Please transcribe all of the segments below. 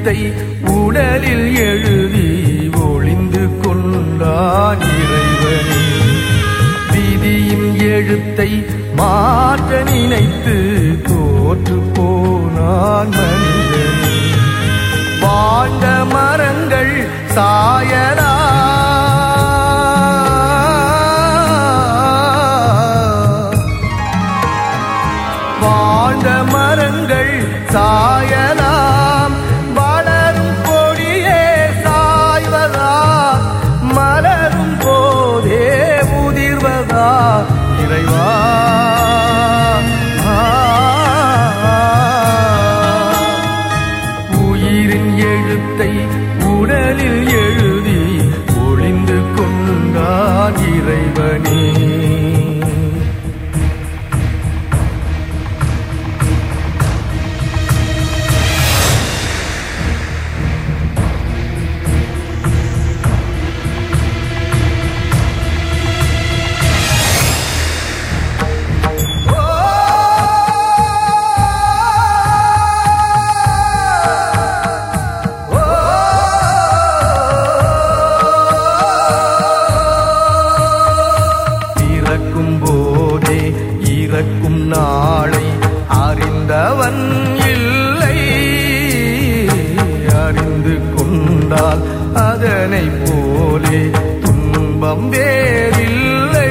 எழுத்தை உடலில் எழுதி ஒளிந்து கொண்டான் இறைவனே விதியின் எழுத்தை மாற்ற நினைத்து தோற்று போனான் மனிதனே வாழ்ந்த மரங்கள் சாயலா வாழ்ந்த மரங்கள் சாயலாம் வளரும் கொடியே சாய்வதா மலரும் போதே உதிர்வதா இறைவா உயிரின் எழுத்தை உடலில் எழுதி ஒளிந்து கொண்டான் இறைவனே பிறக்கும் போதே இறக்கும் நாளை அறிந்தவன் இல்லை அறிந்து கொண்டால் அதனை போலே துன்பம் வேறில்லை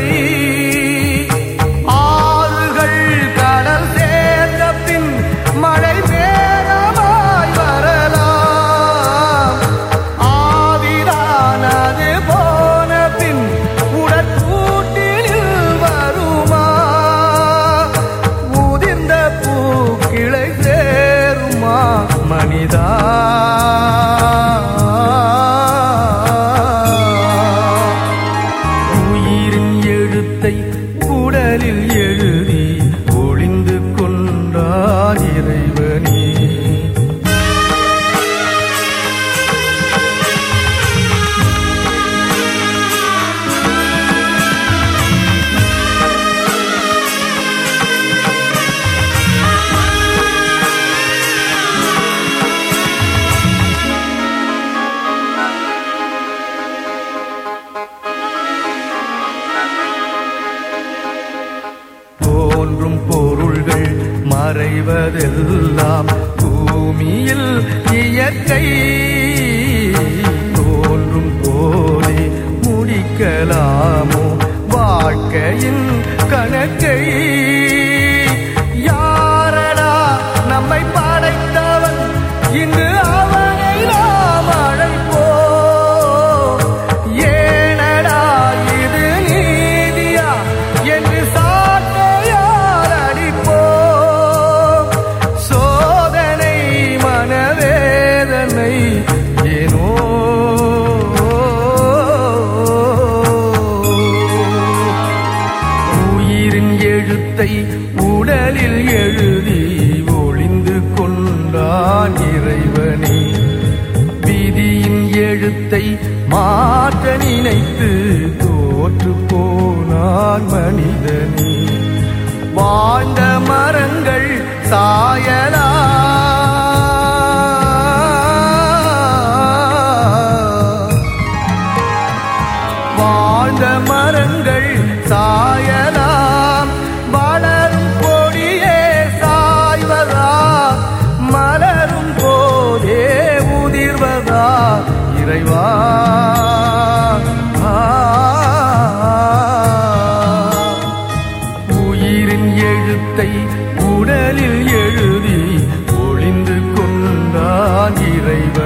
ஆறுகள் கடல் சேர்ந்த பின் மழை வேகமாய் வரலாம் ஆவிதானது போன பின் உடற்கூட்டில் வருமா உதிர்ந்த பூக்கிளை சேருமா மனிதா உயிரின் எழுத்தை உடலில் எழுதி ஒளிந்து கொண்டான் இறைவனே தோன்றும் பொருள்கள் மறைவதெல்லாம் பூமியில் இயற்கை தோன்றும் போலே முடிக்கலாமோ வாழ்க்கையின் கணக்கை யாரடா நம்மை படைத்தவன் இங்கு அவனை நாம் அழைப்போம் ஏனடா இது நீதியா என்று சாட்டையால் அடிப்போம் சோதனை மனவேதனை ஏனோ உயிரின் எழுத்தை உடலில் எழுதி ஒளிந்து கொண்டான் இறைவனே விதியின் எழுத்தை மாற்ற நினைத்து தோற்று போனான் மனிதனே வாழ்ந்த மரங்கள் சாயலா வாழ்ந்த மரங்கள் சாயலாம் வளரும் கொடியே சாய்வதா மலரும் போதே உதிர்வதா இறைவா ஆ. உயிரின் எழுத்தை உடலில் எழுதி ஒளிந்து கொண்டான் இறைவன்